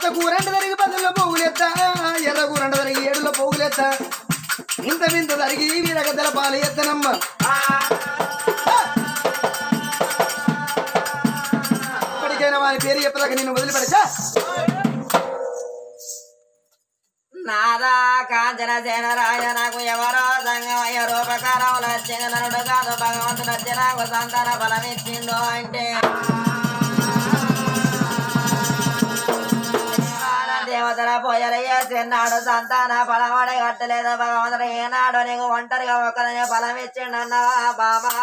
పచ్చ కూరంట జరిగి పదుల్లో పోగులెత్త ఎర్ర కూరంట జరిగి ఏడులో పోగులెత్త ఇంత వింత జరిగి వీరగద్దల పాలు ఎత్తనమ్మ ఇప్పటికైనా వారి పేరు చెప్పలేక నేను వదిలిపెడచా నాదా కాంచన సేన రాజ నాకు ఎవరో సంగమయ్య రూపకారం నచ్చిన నరుడు కాదు భగవంతుడు వచ్చి నాకు సంతాన బలం ఇచ్చిండు అంటే దేవతల పోయరయ్య చిన్నాడు సంతాన బలమడి కట్టలేదు భగవంతుడు ఏనాడు నీకు ఒంటరిగా ఒకరిని బలం ఇచ్చిండు అన్నవా బాబా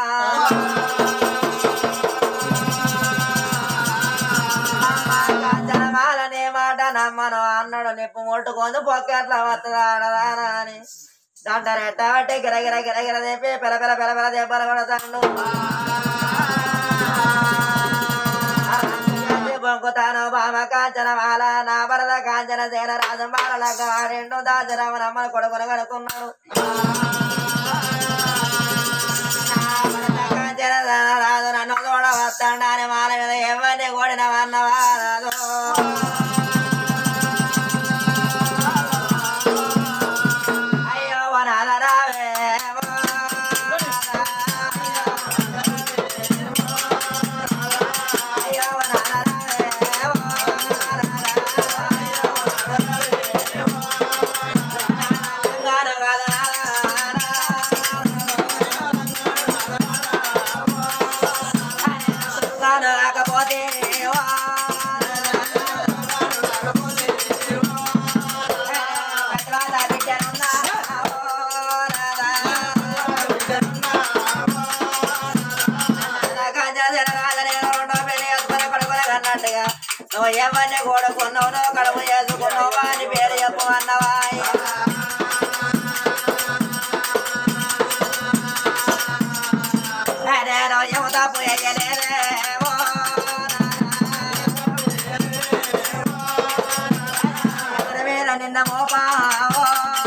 జనమాలనే మాట నమ్మను అన్నాడు నిప్పు ముట్టుకొని పొక్కెట్ల వస్తుందా అనదానా అని దాంట్లో రెట్టబట్టి గిరగిర గిరగిర తెప్పి పిల పిల పిల పిల దెబ్బలు కొడతాడు బొంకుతాను బామ కాంచన మాల నా భరత కాంచన సేన రాజు మాలగా రెండు దాచరామనమ్మ కొడుకును కనుక్కున్నాడు కాంచన సేన రాజు నన్ను కూడా వస్తాడని మాల మీద ఎవరిని కూడిన వన్నవా రాదు అయ్యో వనాల రావే అయ్యో వనాల రాకపోతే నువ్వు ఎవరిని కొడుకున్నావు నువ్వు కడుపు చేసుకున్నావు అని పేరు చెప్పు అన్నవా నేను యువత పోయలేదేమో ఎవరి మీద నిన్న మోపావో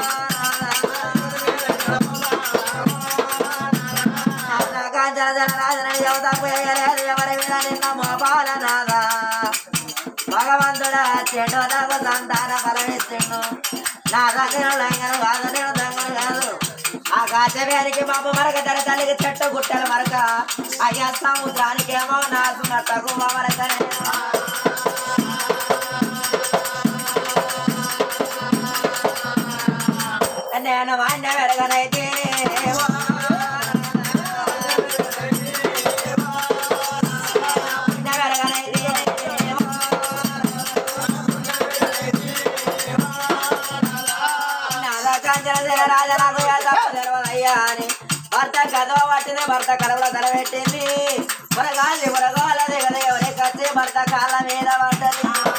కాంచన జన రాజన యువత పోయలేదు ఎవరి మీద నిన్న మోపాల నాదా భగవంతుడా చెడు నాకు సంతాన ఫలమిస్తుండు నా దగ్గర లంగను కాదు నేను దొంగను కాదు ఆ కాచవేరికి బాబు మరక తన తల్లికి చెట్టు గుట్టలు మరక అయ్యా సముద్రానికేమో నాకు నట్టకు మరకనే నేను వాణ్య వెరగనైతే భర్త కదవ పట్టింది భర్త కడవలో తలబెట్టింది మురగాలి మురగాల దిగదు ఎవరికి వచ్చి భర్త కాళ్ళ మీద పడ్డది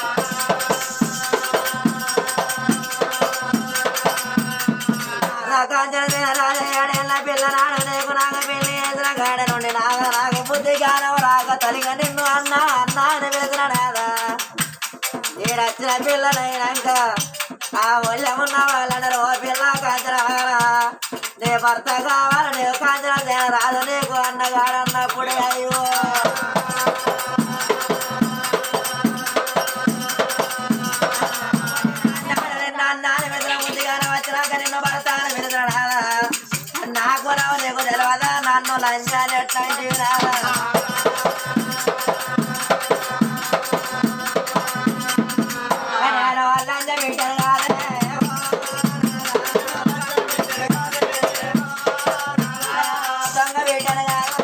కాంచన రాజయ్యాడేళ్ళ పిల్ల నాడు నీకు నాగ పెళ్లి చేసిన గాడ నుండి నాగ నాగ బుద్ధి జ్ఞానం రాక తలిగ నిన్ను అన్న అన్న అని పిలిచినాడా ఈడొచ్చిన పిల్లనైనాక ఆ ఒళ్ళ ఉన్న వాళ్ళందరూ ఓ పిల్ల కాంచన నీ భర్త కావాలి నీవు కాంచన తేన రాదు నీకు అన్నగాడన్నప్పుడు అయ్యో నాన్న మెదల ముందుగానే వచ్చినాక నిన్ను భర్తాను పిలుచున్నాడా నాకు రావు నీకు తెలియదా నన్ను లంచాలు ఎట్లాంటివి రాదా నేను లంచం పెట్టాను కాదే దొంగ పెట్టాను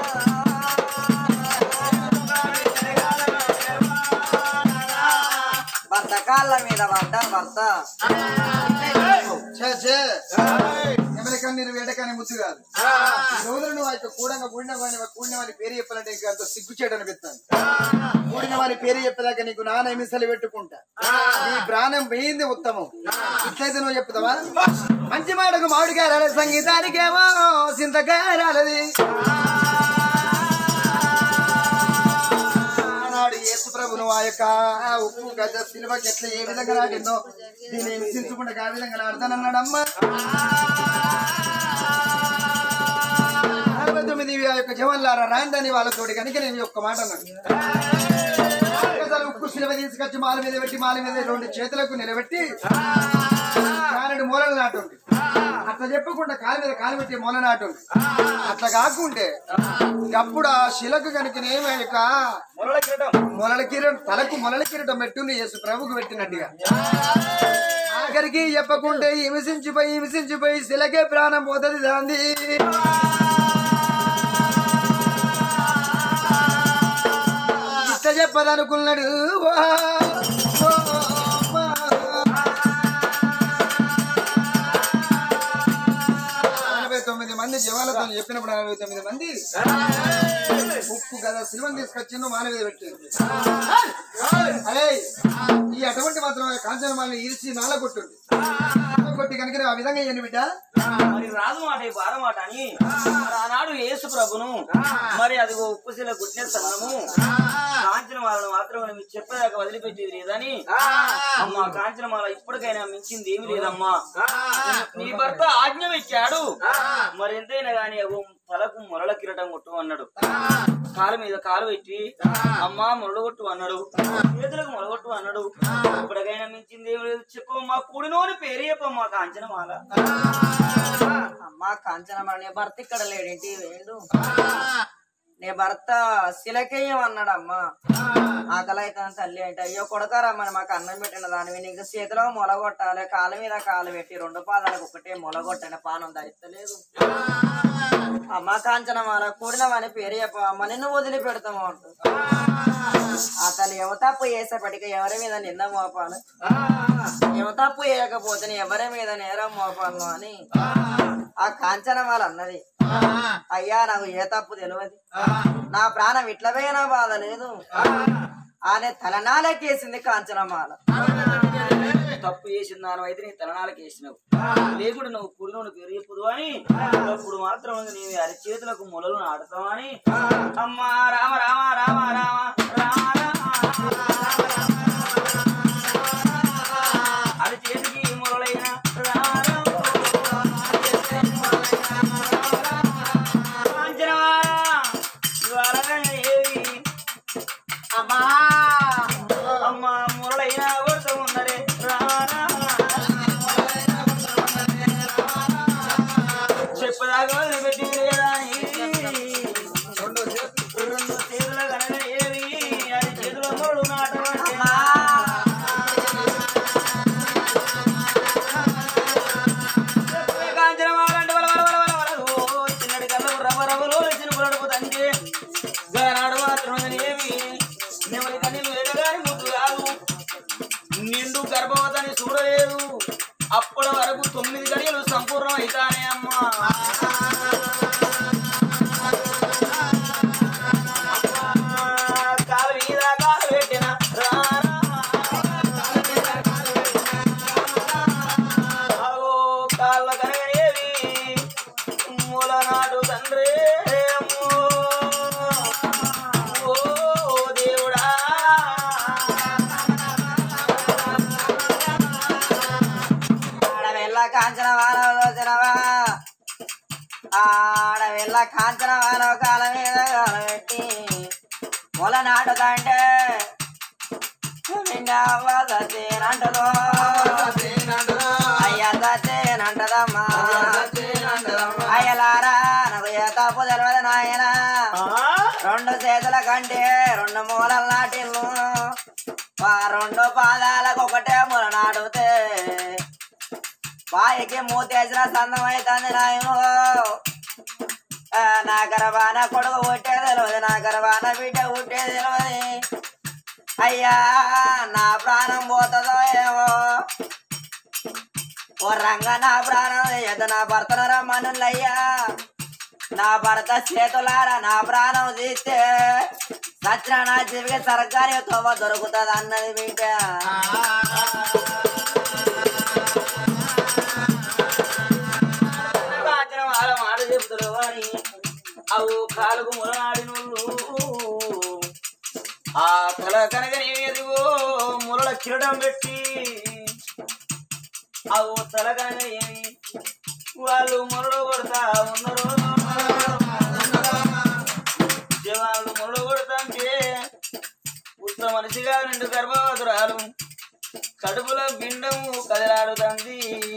భర్త కాళ్ళ మీద పడ్డా భర్త ఛే, ఛే. ఎవరికన్నా నేను వేటకాని ముద్దు కాదు ఈ రోజులు నువ్వు ఆ యొక్క కూడంగా కూడిన వాని కూడిన వారి పేరు చెప్పాలంటే ఇంకా అంత సిగ్గు చేయడం అనిపిస్తాను కూడిన వారి పేరు చెప్పేదాకా నీకు నాన్న మిసలు పెట్టుకుంటా నీ ప్రాణం పోయింది ఉత్తమం ఇట్లయితే నువ్వు చెప్తావా మంచి మాటకు మామిడికాయ రాలేదు సంగీతానికేమో చింతకాయ రాలది ఆనాడు యేసు ప్రభును ఆ యొక్క ఉప్పు గజ సిలువకి ఎట్లా ఏ విధంగా నాటిందో దీన్ని హింసించుకుంటే ఆ విధంగా నాడతానన్నాడమ్మా అరవై తొమ్మిది ఆ యొక్క జవన్లారా రాందని వాళ్ళతోటి కనుక నేను ఈ ఒక్క మాట అన్నాడు గజాలు ఉక్కు సిలవ తీసుకొచ్చి మాల మీద పెట్టి మాల మీద రెండు చేతులకు నిలబెట్టి కానడు మూలలు నాటుంది అట్లా చెప్పకుండా కాలు మీద కాలు పెట్టి మూల నాటుంది అట్లా కాకుంటే అప్పుడు ఆ శిలకు కనుకనేమయ్యక మురళ కిరీటం మొలల కిరీటం తలకు మొలల కిరీటం పెట్టుంది యేసు ప్రభుకు పెట్టినట్టుగా ఆఖరికి చెప్పకుంటే హింసించిపోయి హింసించిపోయి శిలకే ప్రాణం పోతుంది దాంది ఇట్ట చెప్పదనుకున్నాడు వా, ఓ, వా. నలభై తొమ్మిది మంది జవాలతో చెప్పినప్పుడు నలభై తొమ్మిది మంది ఉప్పు కదా సినిమా తీసుకొచ్చిండు మాల మీద పెట్టిండు అరే ఈ అటువంటి మాత్రం కాంచన మాల ఇరిచి నాల కొట్టుండు నాల కొట్టి కనుక ఆ విధంగా ఏంటి బిడ్డ మరి రాదు మాట ఈ బాధ మాట అని మరి ఆనాడు యేసు ప్రభును మరి అది ఉప్పుశీల గుట్టిన సన్నము కాంచన మాలను మాత్రం మీరు చెప్పేదాకా వదిలిపెట్టేది లేదని అమ్మా కాంచన మాల ఇప్పటికైనా మించింది ఏమి లేదమ్మా నీ భర్త ఆజ్ఞ పెట్టాడు మరి ఎంతైనా గాని అగో తలకు మొరల కిరటం కొట్టు అన్నాడు కాలు మీద కాలు పెట్టి అమ్మా మొరలగొట్టు అన్నాడు చేతులకు మొరగొట్టు అన్నాడు ఇప్పటికైనా మించింది ఏమి లేదు చెప్పమ్మా కూడినోని పేరు చెప్పమ్మా కాంచన మాల అమ్మా కాంచనమ్మ నీ భర్త ఇక్కడ లేడేంటి వేండు నీ భర్త శిలకేయం అన్నాడు అమ్మా ఆకలైతే తల్లి అంటే అయ్యో కొడతారమ్మని మాకు అన్నం పెట్టిన దానివి నీకు చేతిలో మొలగొట్టాలి కాలు మీద కాలు పెట్టి రెండు పాదాలకు ఒకటే మొలగొట్టని పానం ధరిస్తలేదు అమ్మ కాంచనమాల కూడినవని పేరు చెప్ప అమ్మ నిన్ను వదిలి పెడతాము అంటూ ఆ తల్లి ఎవ తప్పు చేసేపటికి ఎవరి మీద నింద మోపాలి ఎవ తప్పు చేయకపోతే ఎవరి మీద నేరం మోపాలను అని ఆ కాంచనమాల అన్నది అయ్యా నాకు ఏ తప్పు తెలియదు నా ప్రాణం ఇట్ల పోయినా బాధ లేదు ఆనే తలనాలకేసింది కాంచనమాల తప్పు చేసిన దాని అయితే నీ తలనాలకు వేసినావు లేకుండా నువ్వు కుడి నువ్వు పేరు చెప్పుదు అని అప్పుడు మాత్రం నీవు అరి చేతులకు మొలలు నాటుతావు అని అమ్మా రామ రామ రామ రామ రామ అరి చేతికి మొలలైన రామ అమ్మా అమ్మ మురళైన కొడుతూ ఉన్నరే రానా చెప్పదాకా వదిలిపెట్టి లేదాని రెండు చేతుల కనుక ఏవి అది చేతుల మొరలు నాటమంటే కాంచనమాలంటే వల వల వల వల వల ఓ చిన్నటి కళ్ళు రవ రవలో చిన్న పొలడుపు తండ్రి గానాడు మాత్రం ఏమి నెమలి కన్నీళ్ళు ఎడగాని ముద్దు కాదు నిండు గర్భవతిని చూడలేదు అప్పటి వరకు తొమ్మిది గడియలు సంపూర్ణం అవుతానే అమ్మా అమ్మా, కాలు మీద కాలు పెట్టిన రారా. అవో కాళ్ళ కనగనేవి మూలనాడు తండ్రి అమ్మో. ఓ దేవుడా ఆడవెల్ల కాంచన వానవలోచనవా ఆడవెల్ల కాంచన వానవ కాల మీద కాల పెట్టి మొల నాటుకంటే సతేనంటదో అయ్య సతేనంటదమ్మా అయ్యలారా నాకు ఏ తప్పు తెలియదు నాయన రెండు చేతుల కంటే రెండు మూలలు నాటిల్లు ఆ రెండు పాదాలకు ఒకటే మూల నాటితే బాయికి మూతేసిన సందం అవుతుంది నాయనో ఆ, నా గర్భాన కొడుకు పుట్టే తెలియదు నా గర్భాన బిడ్డ పుట్టే తెలియదు అయ్యా నా ప్రాణం పోతుందో ఏమో ఓ రంగ నా ప్రాణం ఏదో నా భర్తను రమ్మనులయ్యా నా భర్త చేతులారా నా ప్రాణం తీస్తే సచిన నా జీవికి సర్కారీ తోవ దొరుకుతుంది అన్నది బిడ్డ కాంచన వాళ్ళ మాట చెప్తారు అని అవు కాలుకు ములనాడి నువ్వు ఆ తల కనుక ఎదుగో ములల కిరడం పెట్టి అవు తల కనుక ఏమి వాళ్ళు మురలు కొడతా ఉన్నారు జవాన్లు మురలు కొడతాంటే ఇంత మనిషిగా రెండు గర్భవతురాలు కడుపులో పిండము కదలాడుతుంది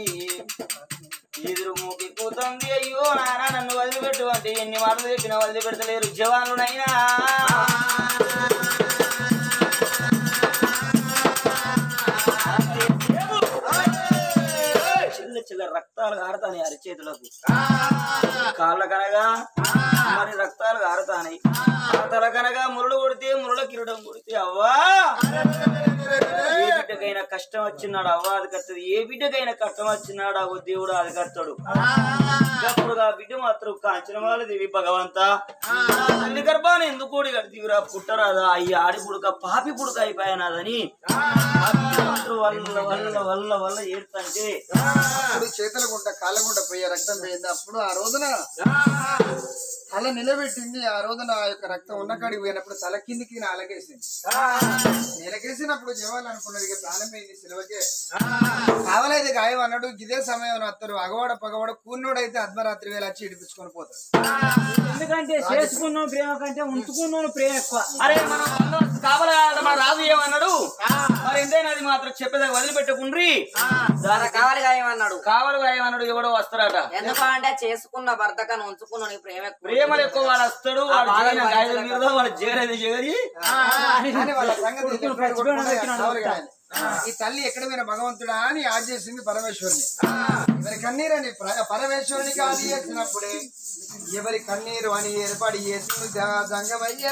ఎదురు మూకి కూతుంది అయ్యో నాన్న నన్ను వదిలిపెట్టు అంటే ఎన్ని మాటలు చెప్పినా వదిలిపెడతలేరు జవాన్లునైనా చిల్ల చిల్ల రక్తాలు కారుతాయి అరిచేతులకు కాళ్ళ కనగా మరి రక్తాలు కారుతాయి తల కనగా మురళు కొడితే మురళ కిరీటం కొడితే అవ్వా ఏ బిడ్డకైనా కష్టం వచ్చినాడు అవ్వ అది కత్తది ఏ బిడ్డకైనా కష్టం వచ్చినాడు అవ్వ దేవుడు అది కడతాడు అప్పుడు ఆ బిడ్డ మాత్రం కాంచన వాళ్ళ దేవి భగవంత తల్లి గర్భాన్ని ఎందుకు కూడి కడితీవిరా పుట్టరాదా అయ్యి ఆడి పుడక పాపి పుడక అయిపోయానాదని ఆ బిడ్డ మాత్రం వల్ల వల్ల వల్ల వల్ల ఏడుతంటే అప్పుడు చేతుల గుంట కాళ్ళ గుంట పోయే రక్తం పోయింది అప్పుడు ఆ రోజున తల నిలబెట్టింది ఆ రోజున ఆ యొక్క రక్తం ఉన్న కాడికి పోయినప్పుడు తల కిందికి అలగేసింది నెలకేసినప్పుడు జవాలు అనుకున్నది ఇక ప్రాణం పోయింది సిలవకే కావలేదు గాయం అన్నాడు ఇదే సమయం అత్తరు అగవాడ పగవాడ కూర్నోడైతే అర్ధరాత్రి వేళ వచ్చి ఇడిపించుకొని పోతాడు ఎందుకంటే చేసుకున్నాం ప్రేమ కంటే ఉంచుకున్నాను ప్రేమ ఎక్కువ అరే మనం కావాలా మన రాజు ఏమన్నాడు మరి ఎంతైనా అది మాత్రం చెప్పేదాకా వదిలిపెట్టుకుండ్రి దాని కావాలి గాయమన్నాడు కావాలి ఏమన్నాడు ఎవడో వస్తారట ఎందుకంటే చేసుకున్న భర్త కన్నా ఉంచుకున్నాను నీ ప్రేమ ఎక్కువ. ప్రేమలు ఎక్కువ వాడు వస్తాడు వాడు చేయని గాయాల మీద వాడు జగరేది జగరి కానీ వాళ్ళ సంగతి ఎక్కడ కొట్టుకున్నది ఆ కావలి గాయం. ఈ తల్లి ఎక్కడ పోయిన భగవంతుడా అని యాద్ చేసింది పరమేశ్వరుని ఎవరి కన్నీరని ప్ర- పరమేశ్వరునికి ఆది చేసినప్పుడే ఎవరి కన్నీరు అని ఏర్పాటు చేసింది జంగమయ్య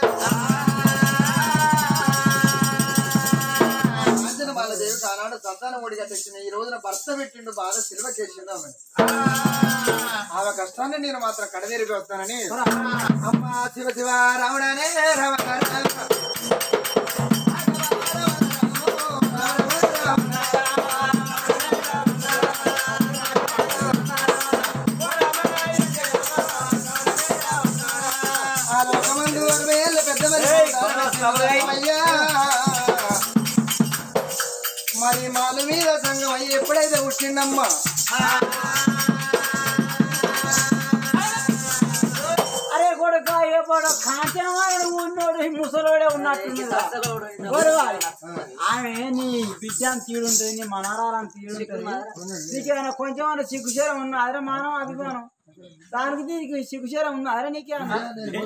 వాళ్ళ దేవికి ఆనాడు సంతానం ఒడిగా తెచ్చిన ఈ రోజున భర్త పెట్టిండు బాధ సిల్వ చేసిండు ఆమె ఆమె కష్టాన్ని నేను మాత్రం కడదేరికి వస్తానని అమ్మ శివ శివ రావణానే రమ ఆ లోకమందు అరవై ఏళ్ళ పెద్ద మనిషి అయ్యా మరి మాల మీద సంగం అయ్యి ఎప్పుడైతే పుట్టిండమ్మా అరే కొడుక ఏ కొడు కాంచన వాడు ఉన్నోడు ఈ ముసలోడే ఉన్నట్టుంది గొడవాలి. ఆమె నీ బిడ్డని తీడుంటది నీ మనరాలని తీడుంటది నీకేమైనా కొంచెం సిగ్గుచేరం ఉన్నా అరే మానం అభిమానం దానికి దీనికి సిగ్గుచేరం ఉందా అరే నీకేమన్నా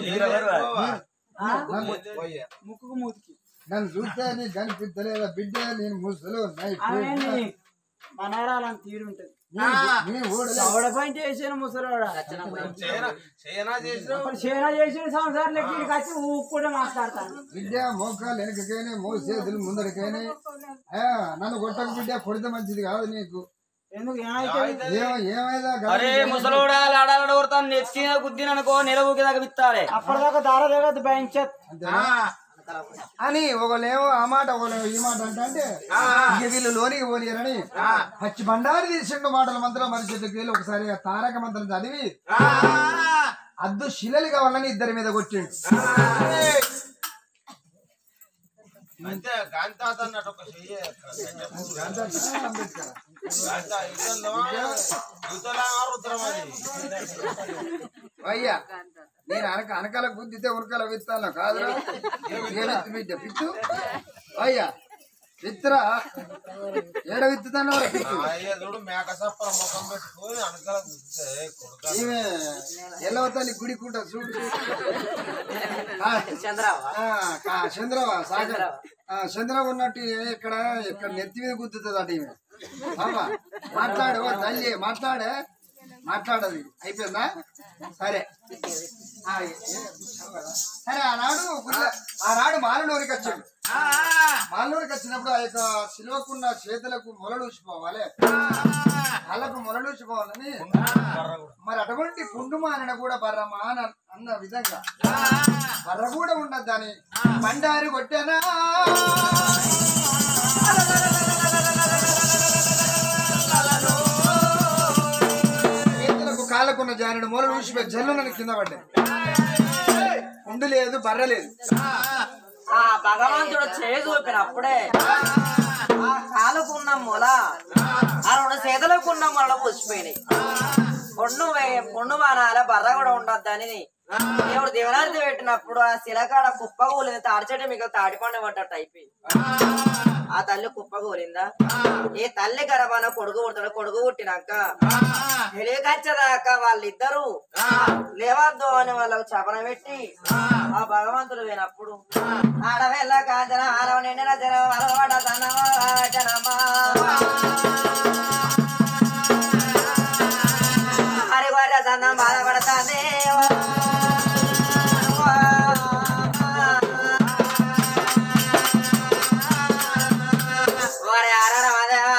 ఆ? ముక్కుకు మూతికి నన్ను చూస్తే నీకు కనిపించలేదా బిడ్డ నేను ముసలు ఆమె నీ మనరాలని తీడుంటది నీ ఊడలే చవడ పైన చేసిన ముసలోడా ఇప్పుడు చేనా చేసిన సంసారం లెక్క వచ్చి ఊపుకుంటే మాట్లాడతాను బిడ్డ మోకాలు వెనకకైనా మో చేతులు ముందరికైనా ఆ, నన్ను కొట్టక బిడ్డ కొడితే మంచిది కాదు నీకు ఎందుకు ఏమైతే ఏమ ఏమైనా అరే ముసలోడా లాడాలడ కొడతాను నెత్తిన గుద్దిననుకో నిలవుకి దాకా విత్తాలే అప్పటిదాకా దార దిగదు భయించదు అని ఒకలేమో ఆ మాట ఒకలేమో ఈ మాట అంటే అంటే ఇక వీళ్ళు లోనికి పోనీయరని పచ్చి బండారి తీసిండు మాటల మంత్రం మరి చేతికి వెళ్ళి ఒకసారి ఆ తారక మంత్రం చదివి అద్దు శిలలు కావాలని ఇద్దరి మీద కొట్టిండు అంతే గాంతాత అన్నట్టు ఒక చెయ్యి అంబేద్కర్. గాంతా యుద్ధంలో యుద్ధలా రుద్రం అది అయ్యా నేను అనక అనకాల గుద్దితే ఉరకాల విత్తాను కాదురా ఏ విత్తు బిడ్డ పిత్తు అయ్యా విత్తురా ఏడ విత్తుతాను అయ్యే చూడు మేక సప్పర ముఖం పెట్టుకొని అనకల గుద్దితే కొడుక ఈమె ఎల్లవతల్లి గుడి కూట చూడు ఆ, చంద్రవా ఆ, కా- చంద్రవ సాగర్ ఆ, చంద్రవ ఉన్నట్టు ఇక్కడ ఇక్కడ నెత్తి మీద గుద్దుతుంది అటు ఈమె బాబా మాట్లాడు ఓ తల్లి మాట్లాడే మాట్లాడదు అయిపోయిందా సరే ఆ, ఏ- సరే ఆనాడు గుర్ర- ఆనాడు మాలనూరికి వచ్చాడు మాలనూరికి వచ్చినప్పుడు ఆ యొక్క శిలువకున్న చేతులకు మొలలూసిపోవాలి వాళ్ళకు మొలలూసిపోవాలని మరి అటువంటి పుండు మానన కూడా బర్రమా అని అన్న విధంగా బర్ర కూడా ఉండద్దని బండారి కొట్టానా చేతులకు కాళ్ళకున్న జానుడు మూల ఊసిపోయి జల్లునని కింద పడ్డాయి ఉండు లేదు బర్ర లేదు ఆ భగవంతుడు చేయి చూపిన అప్పుడే ఆ కాలుకున్న మొల ఆ రెండు చేతులకున్న మొల పుచ్చిపోయినాయి పొన్ను వే- పొన్ను బాణాల బర్ర కూడా ఉండొద్దని దేవుడు దేవనార్థి పెట్టినప్పుడు ఆ శిలకాడ కుప్ప కూలింది తాడిచెట్టు మీకు తాడిపండు పడ్డట్టు అయిపోయి ఆ తల్లి కుప్ప కూలిందా ఈ తల్లి గర్భాన కొడుకు పుడతాడు కొడుకు పుట్టినాక తెలియకచ్చదాకా వాళ్ళిద్దరు లేవద్దు అని వాళ్ళకు చపన పెట్టి ఆ భగవంతుడు పోయినప్పుడు ఆడవెల్ల కాంచన ఆలవ నిండిన జనం అలవాడ తనమా జనమా హరిగొర్ర సందం బాధపడతానే ఓరే అరడ మదేవా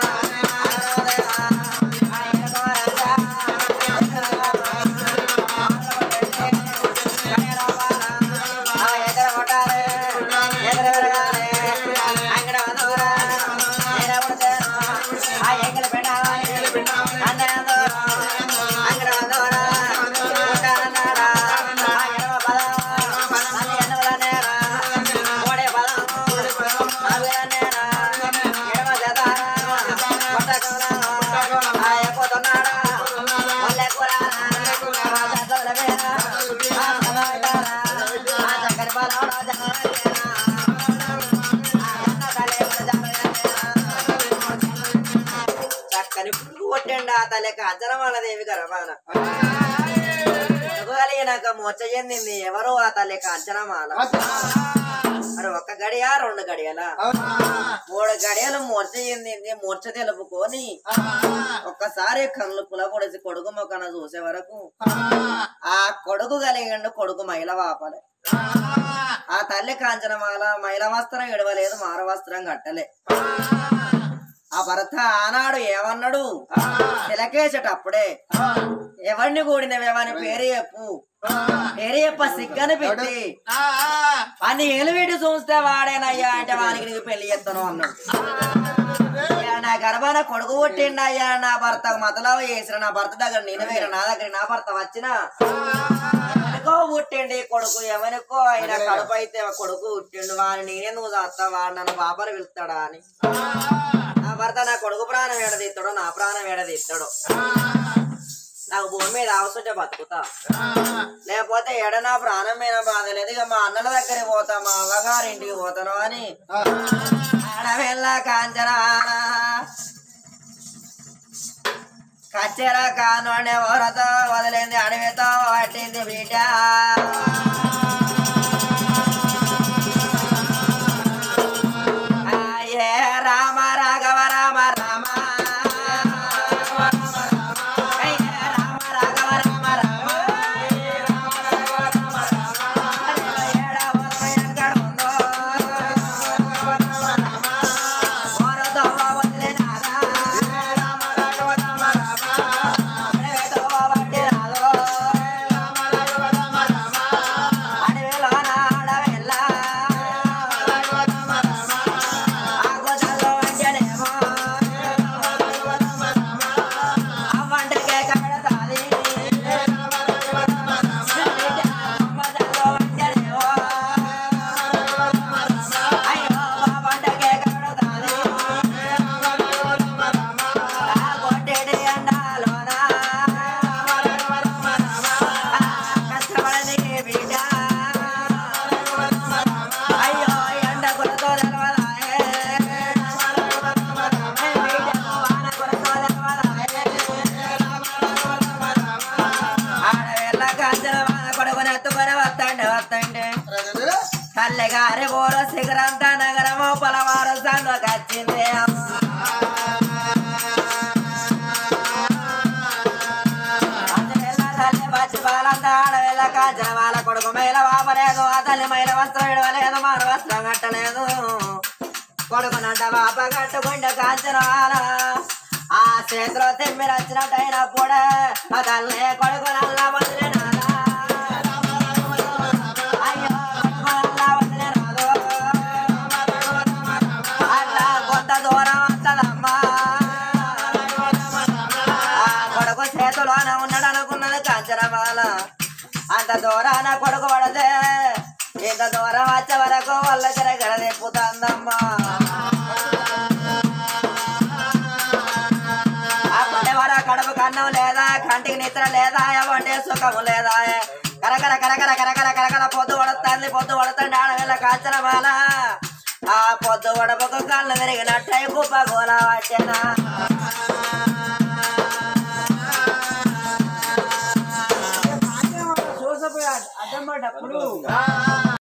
చక్కని పురుగు కొట్టండి ఆ తల్లికి అంచనమాలదేవి గర్భాన కలిగినాక మొచ్చ చెందింది ఎవరు ఆ తల్లికి అంచనమాల మరి ఒక్క గడియ రెండు గడియలా మూడు గడియలు మూర్చ చెందింది మూర్చ తెలుపుకొని ఒక్కసారి కళ్ళు పులపొడిసి కొడుకు మొక్కన చూసే వరకు ఆ కొడుకు కలిగిండు కొడుకు మైల వాపలే ఆ తల్లి కాంచనమాల మైల వస్త్రం ఇడవలేదు మార వస్త్రం కట్టలే ఆ భర్త ఆనాడు ఏమన్నాడు తిలకేసేటప్పుడే ఎవరిని కూడినవేమని పేరు చెప్పు పేరు చెప్ప సిగ్గని పెట్టి అని ఏలువీటి చూస్తే వాడేనయ్యా అంటే వానికి నీకు పెళ్లి చేస్తాను అన్నాడు ఇక నా గర్భాన కొడుకు పుట్టిండయ్యా నా భర్త మతలవ చేసిన నా భర్త దగ్గర నేను వేరు నా దగ్గర నా భర్త వచ్చిన ఎవరికో పుట్టిండి కొడుకు ఎవరికో ఆయన కడుపు అయితే కొడుకు పుట్టిండు వాడిని నేనెందుకు చేస్తా వాడు నన్ను బాబాలు పిలుస్తాడా అని నా భర్త నా కొడుకు ప్రాణం ఏడదీస్తాడు నా ప్రాణం ఏడదీస్తాడు నాకు భూమి మీద అవసరం బతుకుతా లేకపోతే ఎడ నా ప్రాణం మీద బాధ లేదు ఇక మా అన్నల దగ్గరికి పోతా మా అవ్వగారి ఇంటికి పోతాను అని ఆడవెల్ల కాంచన కచ్చెర కాను అనే ఓరతో వదిలింది అడవితో పట్టింది బిడ్డ ఏ రామ రాఘవ రామ రామ అయ్యే రామ రాఘవ రామ రామ అయ్యో ఎండ కొరతో ఆడవేళ్ళ కాంచన కొడుకుని ఎత్తుకొని వస్తండి వస్తండి తల్లిగారి బోర శిఖరంత నగరము పొలవారు సందుకొచ్చింది తల్లి పచ్చి పాలంతా ఆడవేళ్ళ కాంచన వాళ్ళ కొడుకు మైల వాపలేదు ఆ తల్లి మైల వస్త్రం విడవలేదు మారు వస్త్రం కట్టలేదు కొడుకునంట వాప కట్టుకుంటే కాంచన వాళ్ళ ఆ చేతిలో తెమ్మి వచ్చినట్టయినప్పుడే ఆ తల్లి కొడుకు నల్ల వదిలినాదా అయ్యో కొడుకు నల్ల వదిలినాదు అట్లా కొంత దూరం వస్తుందమ్మా ఆ కొడుకు చేతిలోన ఉన్నాడు అనుకున్నది కాంచనమాల అంత దూరాన కొడుకు పడితే ఇంత దూరం వచ్చే వరకు వాళ్ళ తిరగడ తిప్పుతుందమ్మా అప్పుడే వాడు కడుపు కన్నం లేదా కంటికి నిద్ర లేదా ఎవంటే సుఖము లేదా కరకర కరకర కరకర కరకర పొద్దు పడుతుంది పొద్దు పడుతుంది ఆడవేళ కాల్చిన బాల ఆ పొద్దు వడపకు కళ్ళు తిరిగినట్టయి కుప్ప గోల వచ్చేనా చూసపోయి అడ్డం పడ్డప్పుడు